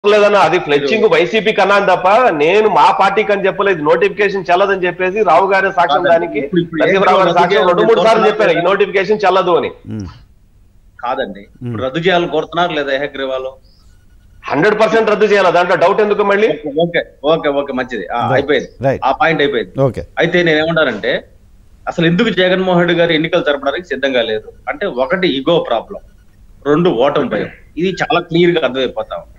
లేదన్న అది ఫ్లెచ్చింగ్ వైసీపీ కన్నాను తప్ప నేను మా పార్టీకి అని చెప్పలేదు నోటిఫికేషన్ చెల్లదని చెప్పేసి రావు గారి సాక్ష్యం దానికి ఇప్పుడు- ఇప్పుడు నరసింహరావు గారి రద్దు సాక్ష్యం చేయాలని రెండు మూడు సార్లు కోరుతున్నారు చెప్పారు ఈ నోటిఫికేషన్ చెల్లదు అని ఉమ్, కాదండి ఇప్పుడు రద్దు చేయాలని కోరుతున్నారు లేదా ఏహగ్రీవాలు హండ్రెడ్ పర్సెంట్ రద్దు చేయాలి దాంట్లో డౌట్ ఎందుకు మళ్ళీ ఓకే ఓకే ఓకే మంచిది ఆ, Right. అయిపోయింది Right. ఆ పాయింట్ అయిపోయింది ఓకే అయితే నేను ఏమంటానంటే అసలు ఎందుకు జగన్మోహన్ రెడ్డి గారు ఎన్నికలు జరపడానికి సిద్ధంగా లేదు అంటే ఒకటి ఇగో ప్రాబ్లం రెండు ఓటమి భయం ఇది చాలా క్లియర్ గా అర్థమైపోతా ఉంది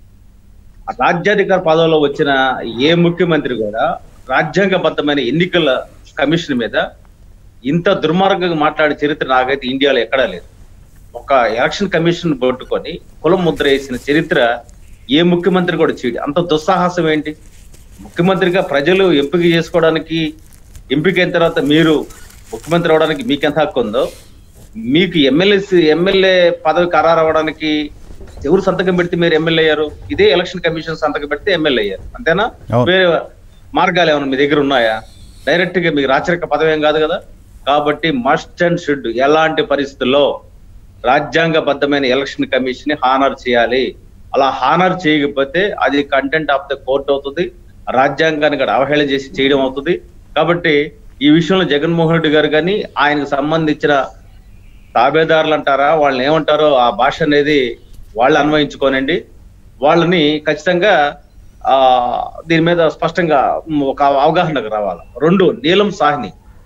ఆ రాజ్యాధికార పదవిలో వచ్చిన ఏ ముఖ్యమంత్రి కూడా రాజ్యాంగబద్ధమైన ఎన్నికల కమిషన్ మీద ఇంత దుర్మార్గంగా మాట్లాడే చరిత్ర నాకైతే ఇండియాలో ఎక్కడా లేదు ఒక ఎలక్షన్ కమిషన్ పట్టుకొని కులం ముద్ర వేసిన చరిత్ర ఏ ముఖ్యమంత్రి కూడా చేయడు అంత దుస్సాహసం ఏంటి ముఖ్యమంత్రిగా ప్రజలు ఎంపిక చేసుకోవడానికి ఎంపిక అయిన తర్వాత మీరు ముఖ్యమంత్రి అవడానికి మీకు ఎంత హక్కు ఉందో మీకు ఎమ్మెల్యే ఎమ్మెల్యే పదవి ఖరారు అవ్వడానికి ఎవరు సంతకం పెడితే మీరు ఎమ్మెల్యే అయ్యారు ఇదే ఎలక్షన్ కమిషన్ సంతకం పెడితే ఎమ్మెల్యే అయ్యారు అంతేనా అవును. వేరే మార్గాలు ఏమైనా మీ దగ్గర ఉన్నాయా డైరెక్ట్ గా మీకు రాచరిక పదవి ఏం కాదు కదా కాబట్టి మస్ట్ అండ్ షుడ్ ఎలాంటి పరిస్థితుల్లో రాజ్యాంగబద్ధమైన ఎలక్షన్ కమిషన్ ని హానర్ చేయాలి అలా హానర్ చేయకపోతే అది కంటెంట్ ఆఫ్ ద కోర్ట్ అవుతుంది రాజ్యాంగాన్ని కూడా అవహేళన చేసి చేయడం అవుతుంది కాబట్టి ఈ విషయంలో జగన్మోహన్ రెడ్డి గారు కానీ ఆయనకు సంబంధించిన తాబేదారులు అంటారా వాళ్ళని ఏమంటారో ఆ భాష అనేది వాళ్ళు అన్వయించుకోనండి వాళ్ళని ఖచ్చితంగా ఆ దీని మీద స్పష్టంగా ఒక అవగాహనకు రావాలి రెండు నీలం సాహ్ని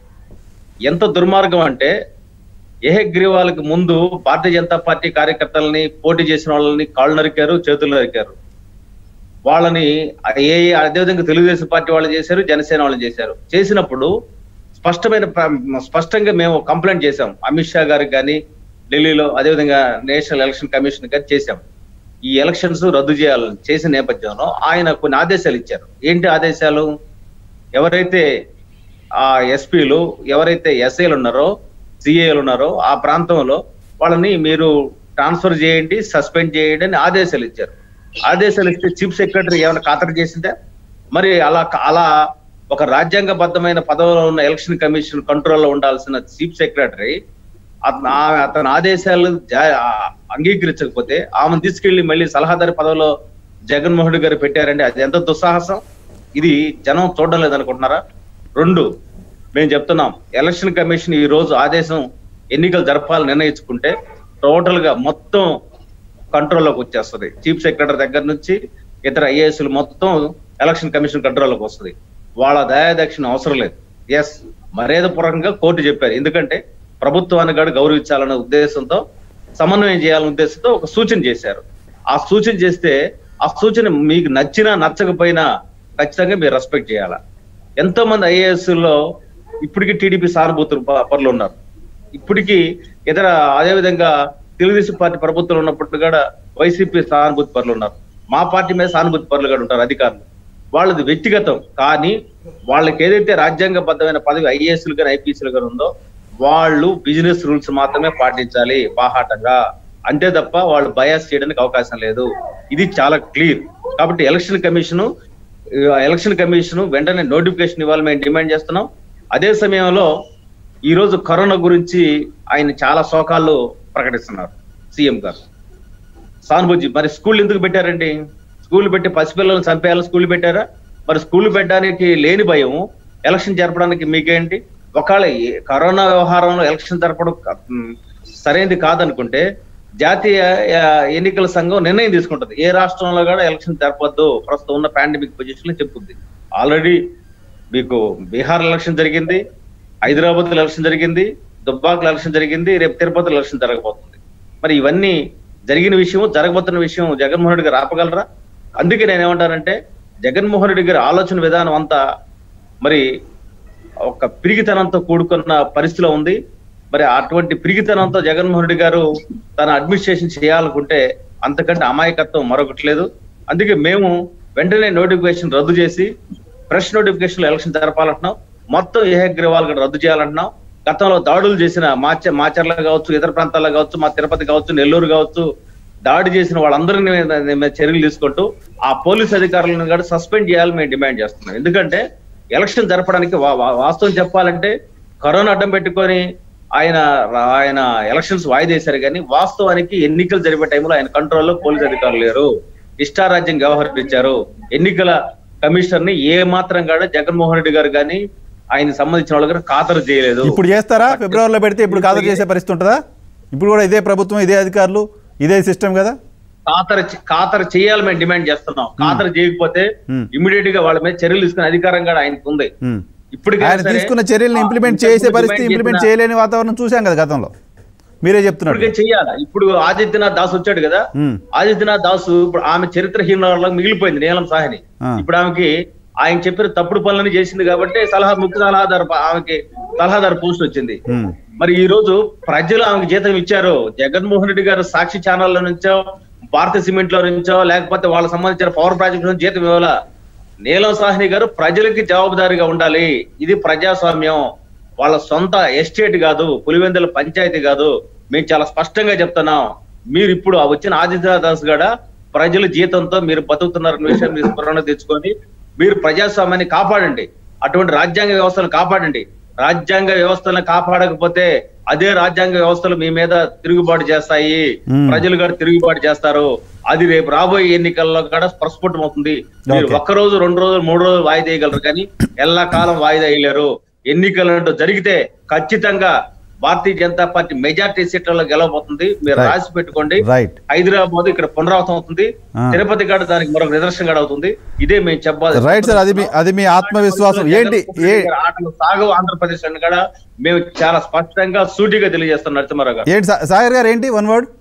ఎంత దుర్మార్గం అంటే ఏహగ్రీవాలకు ముందు భారతీయ జనతా పార్టీ కార్యకర్తలని పోటీ చేసిన వాళ్ళని కాళ్ళు నరికారు చేతులు నరికారు వాళ్ళని ఏ అదేవిధంగా తెలుగుదేశం పార్టీ వాళ్ళు చేశారు జనసేన వాళ్ళు చేశారు చేసినప్పుడు స్పష్టమైన ప్ర- స్పష్టంగా మేము కంప్లైంట్ చేశాం అమిత్ షా గారికి కానీ ఢిల్లీలో అదేవిధంగా నేషనల్ ఎలక్షన్ కమిషన్ గారు చేశాం ఈ ఎలక్షన్స్ రద్దు చేయాలని చేసిన నేపథ్యంలో ఆయన కొన్ని ఆదేశాలు ఇచ్చారు ఏంటి ఆదేశాలు ఎవరైతే ఆ ఎస్పీలు ఎవరైతే ఎస్ఐలు ఉన్నారో సిఏలు ఉన్నారో ఆ ప్రాంతంలో వాళ్ళని మీరు ట్రాన్స్ఫర్ చేయండి సస్పెండ్ చేయండి అని ఆదేశాలు ఇచ్చారు ఆదేశాలు ఇస్తే చీఫ్ సెక్రటరీ ఏమైనా ఖాతరు చేసిందా మరి అలా అలా ఒక రాజ్యాంగబద్ధమైన పదవిలో ఉన్న ఎలక్షన్ కమిషన్ కంట్రోల్లో ఉండాల్సిన చీఫ్ సెక్రటరీ అతను ఆ- అతని ఆదేశాలు జా- ఆ అంగీకరించకపోతే ఆమెను తీసుకెళ్లి మళ్ళీ సలహాదారి పదవిలో జగన్మోహన్ రెడ్డి గారు పెట్టారండి అది ఎంత దుస్సాహసం ఇది జనం చూడడం లేదనుకుంటున్నారా రెండు మేము చెప్తున్నాం ఎలక్షన్ కమిషన్ ఈ రోజు ఆదేశం ఎన్నికలు జరపాలని నిర్ణయించుకుంటే టోటల్ గా మొత్తం కంట్రోల్లోకి వచ్చేస్తుంది చీఫ్ సెక్రటరీ దగ్గర నుంచి ఇతర ఐఏఎస్లు మొత్తం ఎలక్షన్ కమిషన్ కంట్రోల్లోకి వస్తుంది వాళ్ళ దయాదక్షిణ అవసరం లేదు ఎస్ మర్యాదపూర్వకంగా కోర్టు చెప్పారు ఎందుకంటే ప్రభుత్వాన్ని కూడా గౌరవించాలనే ఉద్దేశంతో సమన్వయం చేయాలనే ఉద్దేశంతో ఒక సూచన చేశారు ఆ సూచన చేస్తే ఆ సూచన మీకు నచ్చినా నచ్చకపోయినా ఖచ్చితంగా మీరు రెస్పెక్ట్ చేయాలా ఎంతో మంది ఐఏఎస్ లో ఇప్పటికీ టీడీపీ సానుభూతులు ప- పరులు ఉన్నారు ఇప్పటికీ ఇతర అదే విధంగా తెలుగుదేశం పార్టీ ప్రభుత్వం ఉన్నప్పుడు కూడా వైసీపీ సానుభూతి పరులు ఉన్నారు మా పార్టీ మీద సానుభూతి పరులు కూడా ఉంటారు అధికారులు వాళ్ళది వ్యక్తిగతం కానీ వాళ్ళకి ఏదైతే రాజ్యాంగబద్ధమైన పదవి ఐఏఎస్లు కానీ ఐపీఎస్లు కానీ ఉందో వాళ్ళు బిజినెస్ రూల్స్ మాత్రమే పాటించాలి బాహాటంగా అంతే తప్ప వాళ్ళు బయాస్ చేయడానికి అవకాశం లేదు ఇది చాలా క్లియర్ కాబట్టి ఎలక్షన్ కమిషన్ ఎలక్షన్ కమిషన్ వెంటనే నోటిఫికేషన్ ఇవ్వాలని మేము డిమాండ్ చేస్తున్నాం అదే సమయంలో ఈ రోజు కరోనా గురించి ఆయన చాలా శోకాలు ప్రకటిస్తున్నారు సీఎం గారు సానుభూతి మరి స్కూల్ ఎందుకు పెట్టారండి స్కూల్ పెట్టి పసిపిల్లలను చంపేయాలని స్కూల్ పెట్టారా మరి స్కూల్ పెట్టడానికి లేని భయం ఎలక్షన్ జరపడానికి మీకేంటి ఒకవేళ ఈ కరోనా వ్యవహారంలో ఎలక్షన్ జరపడం క- మ్, సరైనది కాదనుకుంటే జాతీయ ఆ, ఎన్నికల సంఘం నిర్ణయం తీసుకుంటుంది ఏ రాష్ట్రంలో కూడా ఎలక్షన్ జరపద్దు ప్రస్తుతం ఉన్న పాండమిక్ పొజిషన్ లో చెప్తుంది ఆల్రెడీ మీకు బీహార్ ఎలక్షన్ జరిగింది హైదరాబాద్ ఎలక్షన్ జరిగింది దుబ్బాక్ ఎలక్షన్ జరిగింది రేపు తిరుపతి ఎలక్షన్ జరగబోతుంది మరి ఇవన్నీ జరిగిన విషయం జరగబోతున్న విషయం జగన్మోహన్ రెడ్డి గారు ఆపగలరా అందుకే నేను ఏమంటానంటే జగన్మోహన్ రెడ్డి గారి ఆలోచన విధానం అంతా మరి ఒక పిరిగితనంతో కూడుకున్న పరిస్థితిలో ఉంది మరి అటువంటి పిరిగితనంతో జగన్మోహన్ రెడ్డి గారు తన అడ్మినిస్ట్రేషన్ చేయాలనుకుంటే అంతకంటే అమాయకత్వం మరొకటి లేదు అందుకే మేము వెంటనే నోటిఫికేషన్ రద్దు చేసి ఫ్రెష్ నోటిఫికేషన్ ఎలక్షన్ జరపాలంటున్నాం మొత్తం ఏహగ్రీవాలు కూడా రద్దు చేయాలంటున్నాం గతంలో దాడులు చేసిన మాచ మాచర్ల కావచ్చు ఇతర ప్రాంతాల్లో కావచ్చు మా తిరుపతి కావచ్చు నెల్లూరు కావచ్చు దాడి చేసిన వాళ్ళందరినీ మీద- మీద చర్యలు తీసుకుంటూ ఆ పోలీస్ అధికారులను కూడా సస్పెండ్ చేయాలని మేము డిమాండ్ చేస్తున్నాం ఎందుకంటే ఎలక్షన్ జరపడానికి వా- వా- వాస్తవం చెప్పాలంటే కరోనా అడ్డం పెట్టుకొని ఆయన ఆయన ఎలక్షన్స్ వాయిదేశారు కానీ వాస్తవానికి ఎన్నికలు జరిపే టైంలో ఆయన కంట్రోల్లో పోలీస్ అధికారులు లేరు ఇష్టారాజ్యం వ్యవహరించారు ఎన్నికల కమిషనర్ ని ఏ మాత్రం కూడా జగన్మోహన్ రెడ్డి గారు కానీ ఆయన సంబంధించిన వాళ్ళు కానీ ఖాతరు చేయలేదు ఇప్పుడు చేస్తారా ఫిబ్రవరిలో పెడితే ఇప్పుడు ఖాతరు చేసే పరిస్థితి ఉంటుందా ఇప్పుడు కూడా ఇదే ప్రభుత్వం ఇదే అధికారులు ఇదే సిస్టమ్ కదా ఖాతరు చే- ఖాతరు చేయాలి మేము డిమాండ్ చేస్తున్నాం ఖాతరు చేయకపోతే Hmm. ఇమీడియట్ గా వాళ్ళ మీద చర్యలు తీసుకునే అధికారం కూడా ఆయనకు ఉంది ఉమ్. ఇప్పటికైనా ఆయన సరే, తీసుకున్న చర్యలను ఇంప్లిమెంట్ ఇంతకు చేసే ముందు పరిస్థితి డిమాండ్ ఇంప్లిమెంట్ చేసిన- చేయలేని వాతావరణం చూశాం కదా గతంలో మీరే చెప్తున్నారు ఇప్పటికే చెయ్యాలి ఇప్పుడు ఆదిత్యనాథ్ దాస్ వచ్చాడు కదా ఉమ్. ఆదిత్యనాథ్ దాస్ ఇప్పుడు ఆమె చరిత్రహీన మిగిలిపోయింది నీలం సాహని ఆ. ఇప్పుడు ఆమెకి ఆయన చెప్పిన తప్పుడు పనులని చేసింది కాబట్టి సలహా ముఖ్య సలహాదారు ప- ఆమెకి సలహాదారు పోస్ట్ వచ్చింది ఉమ్. మరి ఈ రోజు ప్రజలు ఆమెకి జీతం ఇచ్చారు జగన్మోహన్ రెడ్డి గారు సాక్షి ఛానల్లో నుంచో భారత సిమెంట్ లో నుంచో లేకపోతే వాళ్ళకి సంబంధించిన పవర్ ప్రాజెక్ట్ నుంచి జీతం ఇవ్వాలా నీలం సాహ్ని గారు ప్రజలకి జవాబుదారీగా ఉండాలి ఇది ప్రజాస్వామ్యం వాళ్ళ సొంత ఎస్టేట్ కాదు పులివెందుల పంచాయతీ కాదు మేము చాలా స్పష్టంగా చెప్తున్నాం మీరు ఇప్పుడు ఆ వచ్చిన ఆదిత్యనాథ్ దాస్ గడ ప్రజల జీతంతో మీరు బతుకుతున్నారన్న విషయం మీరు స్మరణ తెచ్చుకొని మీరు ప్రజాస్వామ్యాన్ని కాపాడండి అటువంటి రాజ్యాంగ వ్యవస్థను కాపాడండి రాజ్యాంగ వ్యవస్థలను కాపాడకపోతే అదే రాజ్యాంగ వ్యవస్థలు మీ మీద తిరుగుబాటు చేస్తాయి Hmm. ప్రజలు కూడా తిరుగుబాటు చేస్తారు అది రేపు రాబోయే ఎన్నికల్లో కూడా స్పష్టం అవుతుంది మీరు Okay. ఒక్క రోజు రెండు రోజులు మూడు రోజులు వాయిదా వేయగలరు కానీ ఎల్లా కాలం వాయిదా వేయలేరు ఎన్నికలు అంటూ జరిగితే ఖచ్చితంగా భారతీయ జనతా పార్టీ మెజార్టీ సీట్లలో గెలవబోతుంది మీరు Right. రాసి పెట్టుకోండి రైట్ హైదరాబాద్ ఇక్కడ పునరావృతం అవుతుంది Ah. తిరుపతి కాడ దానికి మరొక నిదర్శనం కూడా అవుతుంది ఇదే మేము చెప్పాలి రైట్ సార్ అది మీ అది మీ ఆత్మవిశ్వాసం ఏంటి ఏ ఆటలు సాగవు ఆంధ్రప్రదేశ్ అని కూడా మేము చాలా స్పష్టంగా సూటిగా తెలియజేస్తున్నాం నరసింహారావు గారు ఏంటి సా- సాగర్ గారు ఏంటి వన్ వర్డ్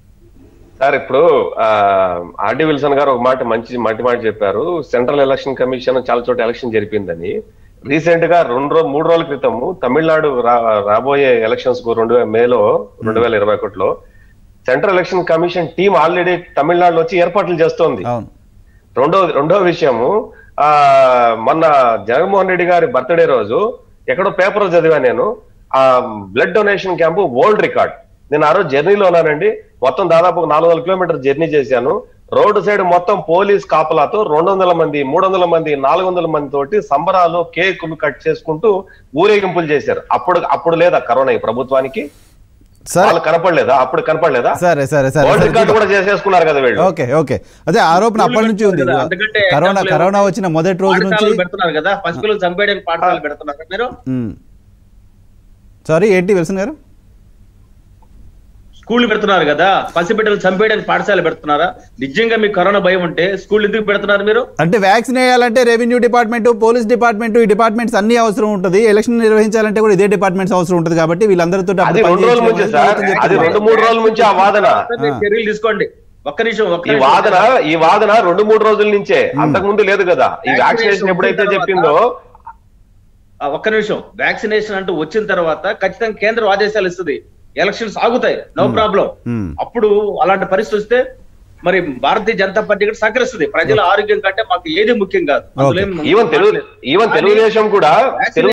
సార్ ఇప్పుడు ఆ, ఆర్డి విల్సన్ గారు ఒక మాట మంచి మంచి మాట చెప్పారు సెంట్రల్ ఎలక్షన్ కమిషన్ చాలా చోట ఎలక్షన్ జరిపిందని రీసెంట్ గా రెండు రోజు మూడు రోజుల క్రితము తమిళనాడు రా- రాబోయే ఎలక్షన్స్ కు రెండు వే- మేలో రెండు వేల ఇరవై ఒకటిలో central election commission team already తమిళనాడులో వచ్చి ఏర్పాట్లు చేస్తోంది అవును రెండో రెండో విషయము ఆ మొన్న జగన్మోహన్ రెడ్డి గారి బర్త్డే రోజు ఎక్కడో పేపర్ చదివా నేను ఆ blood donation camp world record నేను ఆ రోజు జర్నీలో ఉన్నానండి మొత్తం దాదాపు ఒక నాలుగు వందల కిలోమీటర్ జర్నీ చేశాను రోడ్డు సైడ్ మొత్తం పోలీస్ కాపలాతో రెండు వందల మంది మూడు వందల మంది నాలుగు వందల మంది తోటి సంబరాలు కేకులు కట్ చేసుకుంటూ ఊరేగింపులు చేశారు అప్పుడు అప్పుడు లేదా కరోనా ఈ ప్రభుత్వానికి సరే వాళ్ళు కనపడలేదా అప్పుడు కనపడలేదా సరే సరే సరే వరల్డ్ సరే రికార్డ్ కూడా చేసేసుకున్నారు కదా వీళ్ళు ఓకే ఓకే అదే ఆరోపణ అప్పటి నుంచి ఉంది కదా, అందుకంటే కరోనా ఎగ్జాంపుల్ కరోనా వచ్చిన మొదటి రోజు నుంచి పాఠశాలలు పెడుతున్నారు కదా పసిపిల్లలు చంపేయడానికి పాఠశాలలు పెడుతున్నారు మీరు సారీ ఏంటి విల్సన్ గారు స్కూల్ పెడుతున్నారు కదా పసిబిడ్డలు చంపేయడానికి పాఠశాల పెడుతున్నారా నిజంగా మీకు కరోనా భయం ఉంటే స్కూల్ ఎందుకు పెడుతున్నారు మీరు అంటే వ్యాక్సిన్ వేయాలంటే రెవెన్యూ డిపార్ట్మెంట్ పోలీస్ డిపార్ట్మెంట్ ఈ డిపార్ట్మెంట్స్ అన్ని అవసరం ఉంటుంది ఎలక్షన్ నిర్వహించాలంటే కూడా ఇదే డిపార్ట్మెంట్స్ అవసరం ఉంటుంది కాబట్టి వీళ్ళందరితో అది రెండు రోజుల ముంచే సార్ అది రెండు మూడు రోజుల నుంచి ఆ వాదన మీరు చర్యలు తీసుకోండి ఒక్క నిమిషం ఒక్క ఈ నిమిషం. వాదన ఈ వాదన రెండు మూడు రోజుల నుంచే అంతకు ముందు లేదు కదా ఈ వ్యాక్సినేషన్ ఎప్పుడైతే చెప్పిందో ఆ, ఒక్క నిమిషం వ్యాక్సినేషన్ అంటూ వచ్చిన తర్వాత ఖచ్చితంగా కేంద్రం ఆదేశాలు ఇస్తుంది ఎలక్షన్స్ ఆగుతాయి నో ప్రాబ్లం Hmm. అప్పుడు అలాంటి పరిస్థితి వస్తే మరి భారతీయ జనతా పార్టీ కూడా సహకరిస్తుంది ప్రజల ఆరోగ్యం కంటే మాకు ఏది ముఖ్యం కాదు అందులో ఏం ఈవెన్ తెలుగు ఈవెన్ తెలుగుదేశం కూడా Vaccination తెలుగు